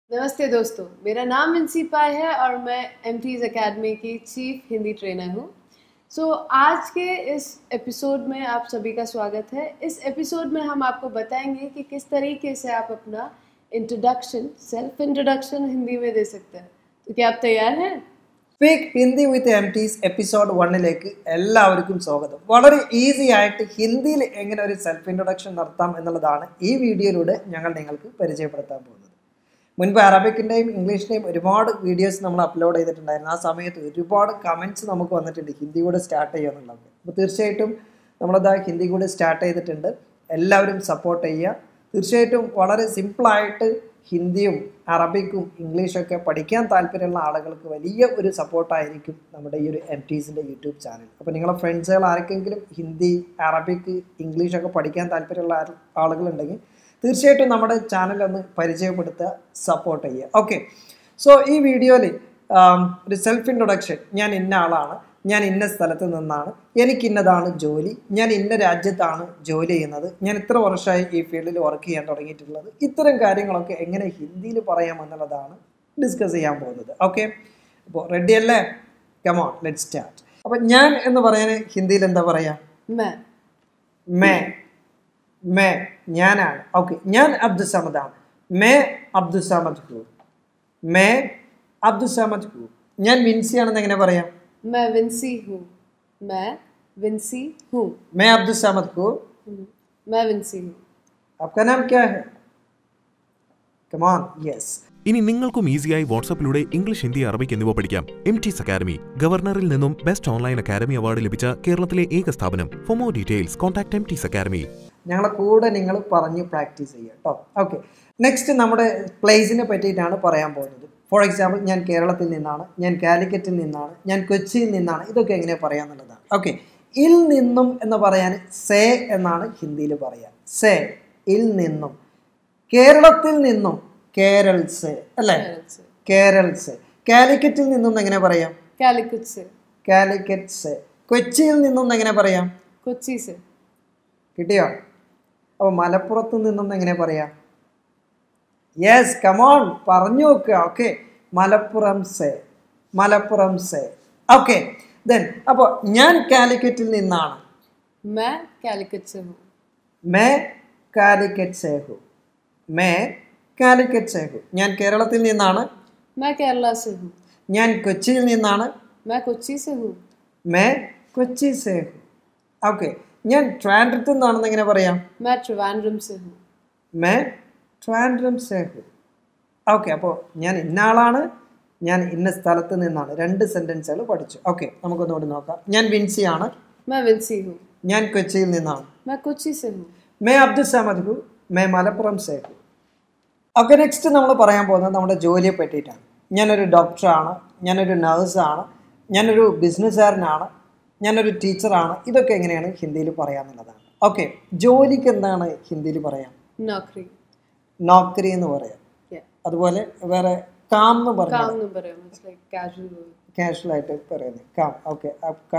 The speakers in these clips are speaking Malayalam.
नमस्ते दोस्तों मेरा नाम विंसी पाई है और मैं एम एकेडमी की चीफ हिंदी ट्रेनर हूँ सो so, आज के इस एपिसोड में आप सभी का स्वागत है इस एपिसोड में हम आपको बताएंगे कि किस तरीके से आप अपना इंट्रोडक्शन सेल्फ इंट्रोडक्शन हिंदी में दे सकते हैं तो क्या आप तैयार हैं speak Hindi with M Ts episode വണ്ണിലേക്ക് എല്ലാവർക്കും സ്വാഗതം വളരെ ഈസി ആയിട്ട് ഹിന്ദിയിൽ എങ്ങനെ ഒരു സെൽഫ് ഇൻട്രൊഡക്ഷൻ നടത്താം എന്നുള്ളതാണ് ഈ വീഡിയോയിലൂടെ ഞങ്ങൾ നിങ്ങൾക്ക് പരിചയപ്പെടുത്താൻ പോകുന്നത് മുൻപ് അറബിക്കിൻ്റെയും ഇംഗ്ലീഷിൻ്റെയും ഒരുപാട് വീഡിയോസ് നമ്മൾ അപ്ലോഡ് ചെയ്തിട്ടുണ്ടായിരുന്നു ആ സമയത്ത് ഒരുപാട് കമൻറ്റ്സ് നമുക്ക് വന്നിട്ടുണ്ട് ഹിന്ദി കൂടെ സ്റ്റാർട്ട് ചെയ്യുക എന്നുള്ളത് അപ്പോൾ തീർച്ചയായിട്ടും നമ്മളത് ഹിന്ദി കൂടെ സ്റ്റാർട്ട് ചെയ്തിട്ടുണ്ട് എല്ലാവരും സപ്പോർട്ട് ചെയ്യുക തീർച്ചയായിട്ടും വളരെ സിമ്പിളായിട്ട് ഹിന്ദിയും അറബിക്കും ഇംഗ്ലീഷൊക്കെ പഠിക്കാൻ താല്പര്യമുള്ള ആളുകൾക്ക് വലിയ ഒരു സപ്പോർട്ടായിരിക്കും നമ്മുടെ ഈ ഒരു എം ടീസിൻ്റെ യൂട്യൂബ് ചാനൽ അപ്പോൾ നിങ്ങളെ ഫ്രണ്ട്സുകൾ ആർക്കെങ്കിലും ഹിന്ദി അറബിക്ക് ഇംഗ്ലീഷൊക്കെ പഠിക്കാൻ താല്പര്യമുള്ള ആൾ- ആളുകളുണ്ടെങ്കിൽ തീർച്ചയായിട്ടും നമ്മുടെ ചാനൽ ഒന്ന് പരിചയപ്പെടുത്തുക സപ്പോർട്ട് ചെയ്യുക ഓക്കെ സോ ഈ വീഡിയോയിൽ ഒരു സെൽഫ് ഇൻട്രൊഡക്ഷൻ ഞാൻ ഇന്ന ആളാണ് ഞാൻ ഇന്ന സ്ഥലത്ത് നിന്നാണ് എനിക്ക് ഇന്നതാണ് ജോലി ഞാൻ ഇന്ന രാജ്യത്താണ് ജോലി ചെയ്യുന്നത് ഞാൻ ഇത്ര വർഷമായി ഈ ഫീൽഡിൽ വർക്ക് ചെയ്യാൻ തുടങ്ങിയിട്ടുള്ളത് ഇത്തരം കാര്യങ്ങളൊക്കെ എങ്ങനെ ഹിന്ദിയിൽ പറയാമെന്നുള്ളതാണ് ഡിസ്കസ് ചെയ്യാൻ പോകുന്നത് ഓക്കെ അപ്പോൾ റെഡി അല്ലേ കമോൺ ലെറ്റ് സ്റ്റാർട്ട് അപ്പോൾ ഞാൻ എന്ന് പറയാൻ ഹിന്ദിയിൽ എന്താ പറയുക मैं മേ മേ ഞാനാണ് ഓക്കെ ഞാൻ അബ്ദുസമദാണ് മേ അബ്ദുസമദ് ഹു മേ അബ്ദുസമദ് ഹു ഞാൻ വിൻസിയാണെന്ന് എങ്ങനെ പറയാം मैं विंसी हूँ मैं विंसी हूँ मैं अब्दुल समद को हम्म, मैं विंसी हूँ आपका नाम क्या है कमान यस ഇനി നിങ്ങൾക്കും ഈസിയായി വാട്സാപ്പിലൂടെ ഇംഗ്ലീഷ് ഹിന്ദി അറബിക് എന്നിവ പഠിക്കാം എം ടീസ് അക്കാദമി ഗവർണറിൽ നിന്നും ബെസ്റ്റ് ഓൺലൈൻ അക്കാദമി അവാർഡ് ലഭിച്ച കേരളത്തിലെ ഏക സ്ഥാപനം for more details contact M Ts academy ഞങ്ങളെ കൂടെ നിങ്ങൾ പറഞ്ഞ് പ്രാക്ടീസ് ചെയ്യുക കേട്ടോ ഓക്കെ നെക്സ്റ്റ് നമ്മുടെ പ്ലേസിനെ പറ്റിയിട്ടാണ് പറയാൻ പോകുന്നത് ഫോർ എക്സാമ്പിൾ ഞാൻ കേരളത്തിൽ നിന്നാണ് ഞാൻ കാലിക്കറ്റിൽ നിന്നാണ് ഞാൻ കൊച്ചിയിൽ നിന്നാണ് ഇതൊക്കെ എങ്ങനെ പറയാന്നുള്ളതാണ് ഓക്കെ ഇൽ നിന്നും എന്ന് പറയാൻ സേ എന്നാണ് ഹിന്ദിയിൽ പറയുക സേ ഇൽ നിന്നും കേരളത്തിൽ നിന്നും കേരൾസ് അല്ലേ केरल से കേരൾസ് കാലിക്കറ്റിൽ നിന്നും എങ്ങനെ പറയാം कैलिकट से കാലിക്കറ്റ്സ് കൊച്ചിയിൽ നിന്നും എങ്ങനെ പറയാം कोच्चि से കിട്ടിയോ അപ്പോൾ മലപ്പുറത്ത് നിന്നും എങ്ങനെ പറയാം യെസ് കമോൺ പറഞ്ഞു നോക്കുക ഓക്കെ മലപ്പുറം സെ മലപ്പുറം സെ ഓക്കെ ദെൻ അപ്പോൾ ഞാൻ കാലിക്കറ്റിൽ നിന്നാണ് मैं कैलिकट से हूँ മേ കാലിക്കറ്റ് സേഹു മേ കാലിക്കറ്റ് സേഹു ഞാൻ കേരളത്തിൽ നിന്നാണ് मैं केरला से हूँ ഞാൻ കൊച്ചിയിൽ നിന്നാണ് मैं कोच्चि से हूँ മേ കൊച്ചി സേഹു ഓക്കെ ഞാൻ ട്രാൻഡ്രത്തിൽ നിന്നാണെന്ന് എങ്ങനെ പറയാം मैं ट्रिवांड्रम से हूँ മേ ട്രാൻഡ്രം സേഹു ഓക്കെ അപ്പോൾ ഞാൻ ഇന്ന ആളാണ് ഞാൻ ഇന്ന സ്ഥലത്ത് നിന്നാണ് രണ്ട് സെൻറ്റൻസുകൾ പഠിച്ചു ഓക്കെ നമുക്കൊന്നുകൂടി നോക്കാം ഞാൻ വിൻസിയാണ് मैं विंसी हूँ ഞാൻ കൊച്ചിയിൽ നിന്നാണ് मैं कोच्चि से हूँ മേ അബ്ദുൽ സമദ് ഹു മേ മലപ്പുറം സേഹു ഓക്കെ നെക്സ്റ്റ് നമ്മൾ പറയാൻ പോകുന്നത് നമ്മുടെ ജോലിയെ പറ്റിയിട്ടാണ് ഞാനൊരു ഡോക്ടറാണ് ഞാനൊരു നഴ്സാണ് ഞാനൊരു ബിസിനസ്സുകാരനാണ് ഞാനൊരു ടീച്ചറാണ് ഇതൊക്കെ എങ്ങനെയാണ് ഹിന്ദിയിൽ പറയാമെന്നുള്ളതാണ് ഓക്കെ ജോലിക്ക് എന്താണ് ഹിന്ദിയിൽ പറയാം नौकरी നോക്കരി എന്ന് പറയാം Yeah. അതുപോലെ വേറെ കാം എന്ന് പറയാം काम नंबर है it's like casual work casual ആയിട്ട് പറയുന്നത് കാം ഓക്കെ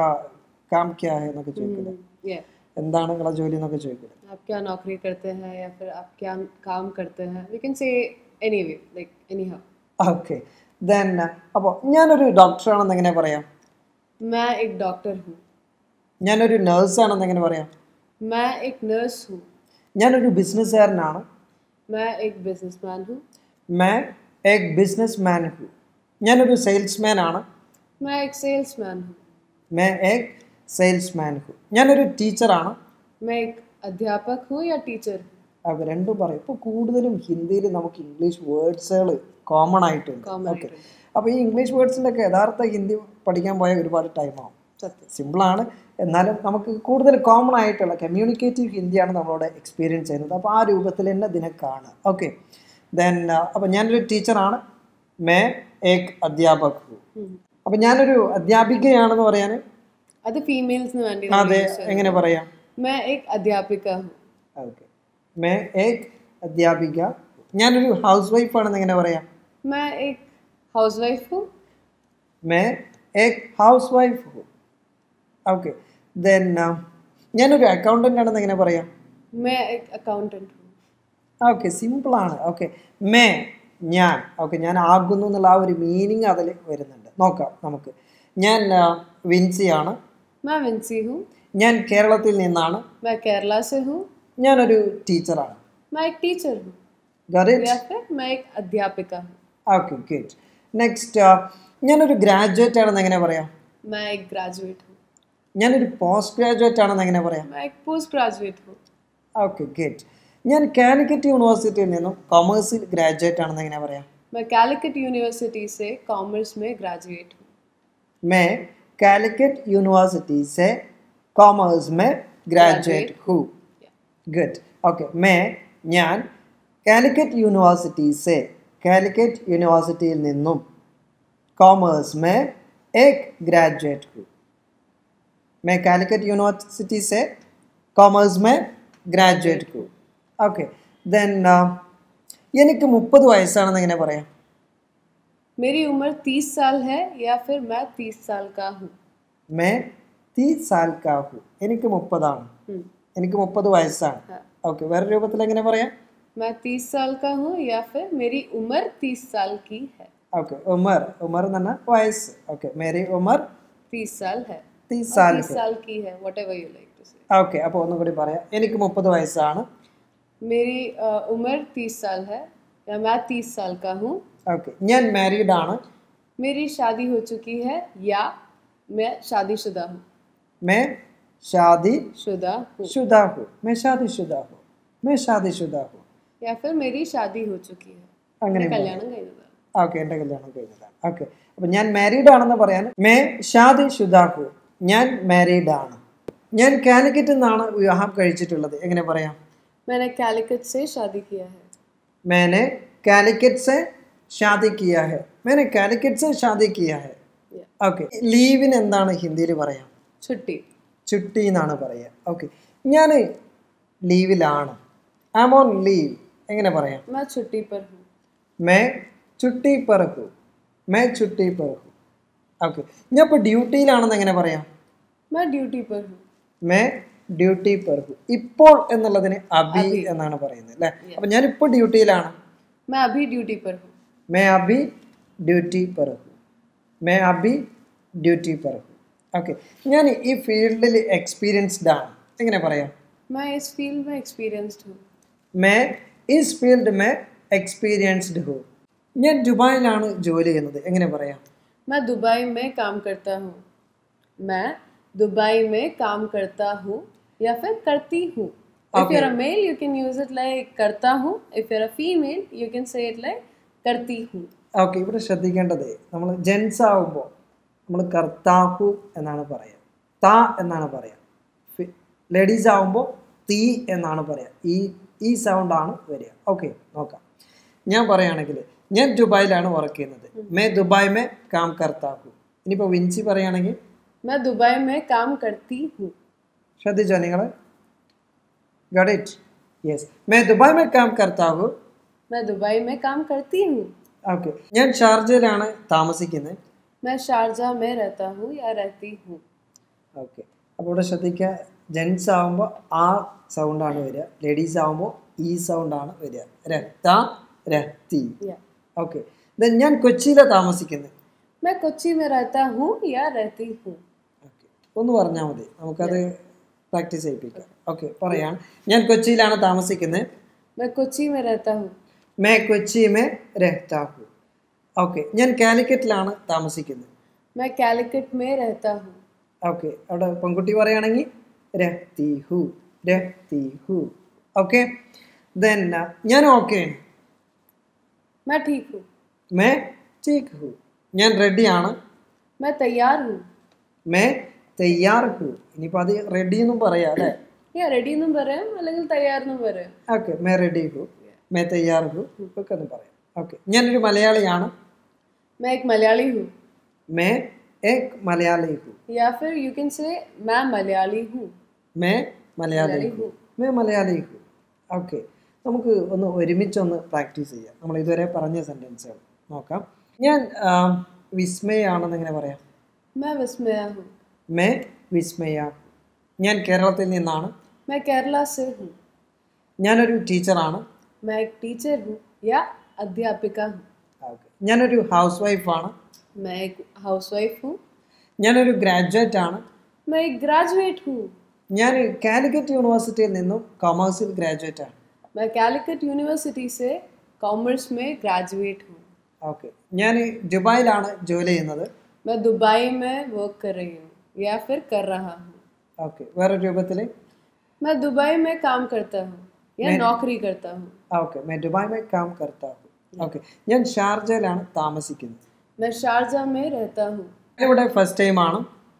കാം ക്യാ ഹെ എന്നൊക്കെ ചോദിക്കുന്നത് या എന്താണ് നിങ്ങളെ ജോലി എന്നൊക്കെ ചോദിക്കുന്നത് आप क्या नौकरी करते हैं या फिर आप क्या काम करते हैं we can say anyway like anyhow okay then അപ്പോൾ ഞാനൊരു ഡോക്ടറാണെന്ന് എങ്ങനെ പറയാം मैं एक डॉक्टर हूँ ഞാനൊരു നേഴ്സാണെന്ന് എങ്ങനെ പറയാം मैं एक नर्स हूँ ഞാനൊരു ബിസിനസ്സുകാരനാണ് मैं एक बिजनेसमैन हूँ മേ എക് ബിസിനസ് മാൻ ഹു ഞാനൊരു സെയിൽസ്മാൻ ആണ് मैं एक सेल्समैन हूँ മേ എക് സെയിൽസ്മാൻ ഹു ഞാനൊരു ടീച്ചറാണ് मैं एक अध्यापक हूँ या टीचर हूँ അവ രണ്ടും പറയും ഇപ്പോൾ കൂടുതലും ഹിന്ദിയിൽ നമുക്ക് ഇംഗ്ലീഷ് വേർഡ്സുകൾ കോമൺ ആയിട്ടുണ്ട് Common ഓക്കെ അപ്പോൾ ഈ ഇംഗ്ലീഷ് വേർഡ്സിൻ്റെ ഒക്കെ യഥാർത്ഥ ഹിന്ദി പഠിക്കാൻ പോയാൽ ഒരുപാട് ടൈമാവും सत्य സിമ്പിളാണ് എന്നാലും നമുക്ക് കൂടുതൽ കോമൺ ആയിട്ടുള്ള കമ്മ്യൂണിക്കേറ്റീവ് ഹിന്ദിയാണ് നമ്മളോട് എക്സ്പീരിയൻസ് ചെയ്യുന്നത് അപ്പോൾ ആ രൂപത്തിൽ തന്നെ ഇതിനെ കാണുക ഓക്കെ ദെൻ അപ്പോൾ ഞാനൊരു ടീച്ചറാണ് മേ ഏക് അധ്യാപക് ഹു അപ്പോൾ ഞാനൊരു അധ്യാപികയാണെന്ന് പറയാൻ അത് ഫീമെയിൽസിന് വേണ്ടി അതെ എങ്ങനെ പറയാം मैं एक अध्यापिका हूँ ഓക്കെ മേ ഏക് അധ്യാപിക ഞാനൊരു ഹൗസ് വൈഫ് ആണെന്ന് എങ്ങനെ പറയാം मैं एक हाउसवाइफ हूँ മേ ഏക് ഹൗസ് വൈഫ് ഹു ഓക്കെ ദെൻ ഞാനൊരു അക്കൗണ്ടൻ്റ് ആണെന്ന് എങ്ങനെ പറയാം मैं एक अकाउंटेंट हूँ ഓക്കെ സിമ്പിളാണ് ഓക്കെ മേ ഞാൻ ഓക്കെ ഞാൻ ആകുന്നു എന്നുള്ള ആ ഒരു മീനിങ് അതിൽ വരുന്നുണ്ട് നോക്കാം നമുക്ക് ഞാൻ ആ, വിൻസിയാണ് मैं विंसी हूँ ഞാൻ കേരളത്തിൽ നിന്നാണ് मैं केरला से हूँ ഞാനൊരു ടീച്ചറാണ് मैं एक टीचर हूँ ഗറിറ്റ് या फिर मैं एक अध्यापिका हूँ ഓക്കെ ഗുഡ് നെക്സ്റ്റ് ഞാനൊരു ഗ്രാജുവേറ്റ് ആണെന്ന് എങ്ങനെ പറയാം मैं एक ग्रेजुएट हूँ ഞാനൊരു പോസ്റ്റ് ഗ്രാജുവേറ്റ് ആണെന്ന് എങ്ങനെ പറയാം मैं एक पोस्ट ग्रेजुएट हूँ ഓക്കെ ഗുഡ് ഞാൻ കാലിക്കറ്റ് യൂണിവേഴ്സിറ്റിയിൽ നിന്നും കൊമേഴ്സിൽ ഗ്രാജുവേറ്റ് ആണെന്ന് എങ്ങനെ പറയാം मैं कैलिकट यूनिवर्सिटी से कॉमर्स में ग्रेजुएट हूँ मैं कैलिकट यूनिवर्सिटी से कॉमर्स में ग्रेजुएट हूँ गुड ओके मैं ഞാൻ കാലിക്കറ്റ് യൂണിവേഴ്സിറ്റി സെ കാലിക്കറ്റ് യൂണിവേഴ്സിറ്റിയിൽ നിന്നും കോമേഴ്സ് മേ एक ग्रेजुएट हूँ मैं കാലിക്കറ്റ് യൂണിവേഴ്സിറ്റി സെ കോമേഴ്സ് മേ ഗ്രാജുവേറ്റ് ഹൂ ഓക്കെ ദെൻ എനിക്ക് മുപ്പത് വയസ്സാണെന്ന് എങ്ങനെ പറയാം मेरी उम्र तीस साल है या फिर मैं तीस साल का हूँ മേ തീസ് സാൽ കാ ഹൂ എനിക്ക് മുപ്പതാണ് हम्म, എനിക്ക് മുപ്പത് വയസ്സാണ് हाँ। ഓക്കെ വേറെ രൂപത്തിൽ എങ്ങനെ പറയാം मैं तीस साल का हूँ या फिर मेरी उम्र तीस साल की है ഓക്കെ ഉമർ ഉമർ എന്ന് പറഞ്ഞാൽ വയസ്സ് ഓക്കെ മേരി ഉമർ तीस साल है തീസ് और സാൽ तीस साल की है whatever you like to say okay അപ്പോൾ ഒന്നും കൂടി പറയാം എനിക്ക് മുപ്പത് വയസ്സാണ് मेरी अ, उम्र तीस साल है या मैं तीस साल का हूँ ഓക്കെ ഞാൻ മാരീഡ് ആണ് मेरी शादी हो चुकी है या मैं शादीशुदा हूँ മേ ഷാദി शुदा हूँ ശുദാ ഹു മേ ഷാദി ശുദാ ഹു മേ ഷാദി ശുദാ ഹു या फिर मेरी शादी हो चुकी है അങ്ങനെ मेरे कल्याण കഴിഞ്ഞതാണ് ഓക്കെ എൻ്റെ കല്യാണം കഴിഞ്ഞതാണ് ഓക്കെ അപ്പം ഞാൻ മാരീഡ് ആണെന്ന് പറയാൻ മേ ഷാദി ശുദാ ഹു ഞാൻ മാരീഡ് ആണ് ഞാൻ കാലിക്കറ്റിൽ നിന്നാണ് വിവാഹം കഴിച്ചിട്ടുള്ളത് എങ്ങനെ പറയാം मैंने कैलिकट से शादी किया है मैंने कैलिकट से शादी किया है मैंने कैलिकट से शादी किया है Yeah. ഓക്കെ ലീവിന് എന്താണ് ഹിന്ദിയിൽ പറയാം छुट्टी ചുട്ടി എന്നാണ് പറയുക ഓക്കെ ഞാൻ ലീവിലാണ് ആം ഓൺ ലീവ് എങ്ങനെ പറയാം मैं छुट्टी पर हूँ മേ ചുട്ടി പെറക്കു മേ ചുട്ടി പെറക്കു ഓക്കെ ഞാൻ ഇപ്പോൾ ഡ്യൂട്ടിയിലാണെന്ന് എങ്ങനെ പറയാം मैं ड्यूटी पर हूँ മേ ഡ്യൂട്ടി പെറക്കു ഇപ്പോൾ എന്നുള്ളതിന് അബി എന്നാണ് പറയുന്നത് അല്ലേ അപ്പം ഞാൻ ഇപ്പോൾ ഡ്യൂട്ടിയിലാണ് मैं अभी ड्यूटी पर हूँ मैं अभी ഡ്യൂട്ടി पर हूँ मैं अभी ഡ്യൂട്ടി पर हूँ ഓക്കെ ഞാൻ ഈ ഫീൽഡിൽ എക്സ്പീരിയൻസ്ഡ് ആണ് എങ്ങനെ പറയാം मैं इस फील्ड में एक्सपीरियंस्ड हूँ मैं इस ഫീൽഡ് में എക്സ്പീരിയൻസ്ഡ് हूँ ഞാൻ ദുബായിലാണ് ജോലി ചെയ്യുന്നത് എങ്ങനെ പറയാം मैं दुबई में काम करता हूँ मैं दुबई में काम करता हूँ या फिर करती हूँ if Okay. you're a male you can use it like करता हूँ if you're a female you can say it like करती हूँ ഓക്കെ ഇവിടെ ശ്രദ്ധിക്കേണ്ടത് നമ്മൾ ജെൻസ് ആവുമ്പോൾ നമ്മൾ കർത്താഹു എന്നാണ് പറയുക താ എന്നാണ് പറയുക ലേഡീസ് ആവുമ്പോൾ തീ എന്നാണ് പറയുക ഈ ഈ സൗണ്ടാണ് വരിക ഓക്കെ നോക്കാം ഞാൻ പറയുകയാണെങ്കിൽ ഞാൻ ദുബായിലാണ് വർക്ക് ചെയ്യുന്നത് മേ ദുബായ് മേ കാം കർത്താഹു ഇനിയിപ്പോൾ വിൻസി പറയുകയാണെങ്കിൽ मैं दुबई में काम करती हूँ ശ്രദ്ധിച്ചോ നിങ്ങൾ ഗഡ് ഇറ്റ് യെസ് മേ ദുബായ് മേ കാം കർത്താഹു मैं दुबई में काम करती हूँ ഓക്കെ ഞാൻ ഷാർജയിലാണ് താമസിക്കുന്നത് मैं शारजा में रहता हूँ या रहती हूँ ഓക്കെ അപ്പോൾ ഇവിടെ ശ്രദ്ധിക്കുക ജെൻസ് ആകുമ്പോൾ ആ സൗണ്ടാണ് വരിക ലേഡീസ് ആകുമ്പോൾ ഈ സൗണ്ടാണ് വരിക രക്ത രക്തി या ഓക്കെ ദെൻ ഞാൻ കൊച്ചിയിലാണ് താമസിക്കുന്നത് मैं कोच्चि में रहता हूँ या रहती हूँ ഓക്കെ ഒന്ന് പറഞ്ഞാൽ മതി നമുക്കത് പ്രാക്ടീസ് ചെയ്യിപ്പിക്കാം ഓക്കെ പറയാണ് ഞാൻ കൊച്ചിയിലാണ് താമസിക്കുന്നത് मैं कोच्चि में रहता हूँ മേ കൊച്ചി മേ രഹ്താഹു ഓക്കെ ഞാൻ കാലിക്കറ്റിലാണ് താമസിക്കുന്നത് मैं कैलिकट में रहता हूँ ഓക്കെ അവിടെ പെൺകുട്ടി പറയുകയാണെങ്കിൽ രഹ്തി ഹു രഹ്തി ഹു ഓക്കെ ദെൻ ഞാൻ ഓക്കെ मैं ठीक हूँ മേ ടീക്ക് ഹു ഞാൻ റെഡിയാണ് मैं तैयार हूँ മേ തയ്യാർ ഹു ഇനിയിപ്പോൾ അത് റെഡി എന്നും പറയാം അല്ലേ या റെഡി എന്നും പറയാം അല്ലെങ്കിൽ തയ്യാർ എന്നും പറയാം ഓക്കെ മേ റെഡി ഹു മേ തയ്യാർ ഹു ഒക്കെ ഒന്ന് പറയാം ഓക്കെ ഞാനൊരു മലയാളിയാണ് मैं एक मलयाली हूँ മേ ഏക് മലയാളി ഹു या फिर यू कैन से मैं मलयाली हूँ മേ മലയാളി ഹു മേ മലയാളി ഹു ഓക്കെ നമുക്ക് ഒന്ന് ഒരുമിച്ചൊന്ന് പ്രാക്ടീസ് ചെയ്യാം നമ്മൾ ഇതുവരെ പറഞ്ഞ സെൻറ്റൻസുകൾ നോക്കാം ഞാൻ ആ, വിസ്മയാണെന്ന് എങ്ങനെ പറയാം मैं विस्मया हूँ മേ വിസ്മയ ഞാൻ കേരളത്തിൽ നിന്നാണ് मैं केरला से हूँ ഞാനൊരു ടീച്ചറാണ് मैं एक टीचर हूँ या अध्यापिका हूँ ഓക്കെ ഞാനൊരു ഹൗസ് വൈഫാണ് मैं एक हाउसवाइफ हूँ ഞാനൊരു ഗ്രാജുവേറ്റ് ആണ് मैं एक ग्रेजुएट हूँ ഞാൻ കാലിക്കറ്റ് യൂണിവേഴ്സിറ്റിയിൽ നിന്നും കൊമേഴ്സിൽ ഗ്രാജുവേറ്റ് ആണ് मैं कैलिकट यूनिवर्सिटी से कॉमर्स में ग्रेजुएट हूँ ഓക്കെ ഞാൻ ദുബായിലാണ് ജോലി ചെയ്യുന്നത് मैं दुबई में वर्क कर रही हूँ या फिर कर रहा हूँ ഓക്കെ വേറെ രൂപത്തിൽ मैं दुबई में काम करता हूँ या मैं- नौकरी करता हूँ ഓക്കെ മേ ദുബായ് മേ കാം കർത്താ ഓക്കെ ഞാൻ ഷാർജയിലാണ് താമസിക്കുന്നത് मैं शारजा में रहता हूँ ഇവിടെ ഫസ്റ്റ് ടൈമാണ്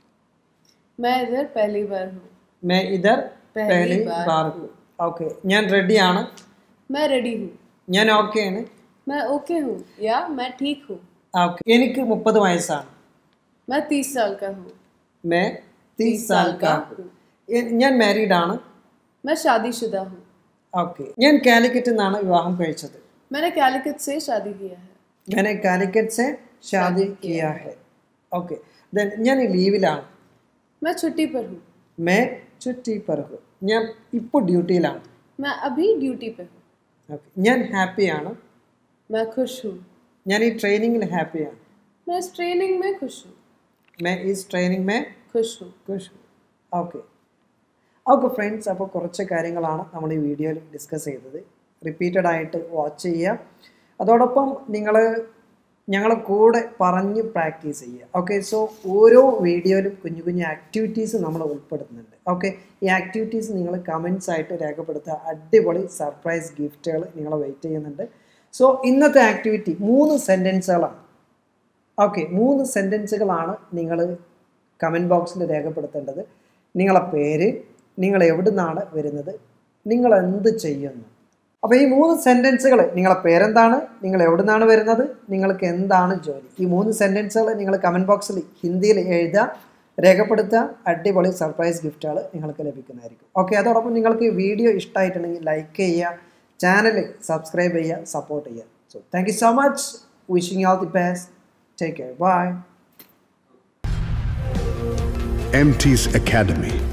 मैं इधर पहली बार हूँ മേ ഇതർ പെഹലി പെഹലി ബാർ ബാർ ഓക്കെ ഞാൻ റെഡിയാണ് मैं रेडी हूँ ഞാൻ ഓക്കെയാണ് मैं ओके हूँ या मैं ठीक हूँ ഓക്കെ എനിക്ക് മുപ്പത് വയസ്സാണ് मैं तीस साल का हूँ മേ തീസ് സാൽ കാ ഹൂം. എ- ഞാൻ മാരീഡ് ആണ് मैं शादीशुदा हूँ ഓക്കെ ഞാൻ കാലിക്കറ്റ് നിന്നാണ് വിവാഹം കഴിച്ചത് मैंने कैलिकट से शादी किया है मैंने കാലിക്കറ്റ് से ഷാദി കിയാ ഹെ ഓക്കെ ദെൻ ഞാൻ ലീവിലാണ് मैं छुट्टी पर हूँ മേ ചുറ്റി പറഹു ഞാൻ ഇപ്പോൾ ഡ്യൂട്ടിയിലാണ് मैं अभी ड्यूटी पे हूँ ഓക്കെ ഞാൻ ഹാപ്പിയാണ് मैं खुश हूँ ഞാൻ ഈ ട്രെയിനിങ്ങിൽ ഹാപ്പിയാണ് मैं इस ट्रेनिंग में खुश हूँ മേ ഈ ട്രെയിനിങ് മേ खुश हूँ ഖുഷ് ഓക്കെ ഓക്കെ ഫ്രണ്ട്സ് അപ്പോൾ കുറച്ച് കാര്യങ്ങളാണ് നമ്മൾ ഈ വീഡിയോയിൽ ഡിസ്കസ് ചെയ്തത് റിപ്പീറ്റഡ് ആയിട്ട് വാച്ച് ചെയ്യുക അതോടൊപ്പം നിങ്ങൾ ഞങ്ങളെ കൂടെ പറഞ്ഞ് പ്രാക്ടീസ് ചെയ്യുക ഓക്കെ സോ ഓരോ വീഡിയോയിലും കുഞ്ഞു കുഞ്ഞു ആക്ടിവിറ്റീസ് നമ്മൾ ഉൾപ്പെടുത്തുന്നുണ്ട് ഓക്കെ ഈ ആക്ടിവിറ്റീസ് നിങ്ങൾ കമൻസ് ആയിട്ട് രേഖപ്പെടുത്തുക അടിപൊളി സർപ്രൈസ് ഗിഫ്റ്റുകൾ നിങ്ങളെ വെയിറ്റ് ചെയ്യുന്നുണ്ട് സോ ഇന്നത്തെ ആക്ടിവിറ്റി മൂന്ന് സെൻറ്റൻസുകളാണ് ഓക്കെ മൂന്ന് സെൻറ്റൻസുകളാണ് നിങ്ങൾ കമൻറ്റ് ബോക്സിൽ രേഖപ്പെടുത്തേണ്ടത് നിങ്ങളെ പേര് നിങ്ങൾ എവിടെ നിന്നാണ് വരുന്നത് നിങ്ങൾ എന്ത് ചെയ്യുന്നു അപ്പോൾ ഈ മൂന്ന് സെൻറ്റൻസുകൾ നിങ്ങളെ പേരെന്താണ് നിങ്ങൾ എവിടെ നിന്നാണ് വരുന്നത് നിങ്ങൾക്ക് എന്താണ് ജോലി ഈ മൂന്ന് സെൻറ്റൻസുകൾ നിങ്ങൾ കമൻറ്റ് ബോക്സിൽ ഹിന്ദിയിൽ എഴുതുക രേഖപ്പെടുത്തുക അടിപൊളി സർപ്രൈസ് ഗിഫ്റ്റുകൾ നിങ്ങൾക്ക് ലഭിക്കുന്നതായിരിക്കും ഓക്കെ അതോടൊപ്പം നിങ്ങൾക്ക് ഈ വീഡിയോ ഇഷ്ടമായിട്ടുണ്ടെങ്കിൽ ലൈക്ക് ചെയ്യുക ചാനൽ സബ്സ്ക്രൈബ് ചെയ്യുക സപ്പോർട്ട് ചെയ്യുക so thank you so much wishing you all the best take care bye MT's Academy.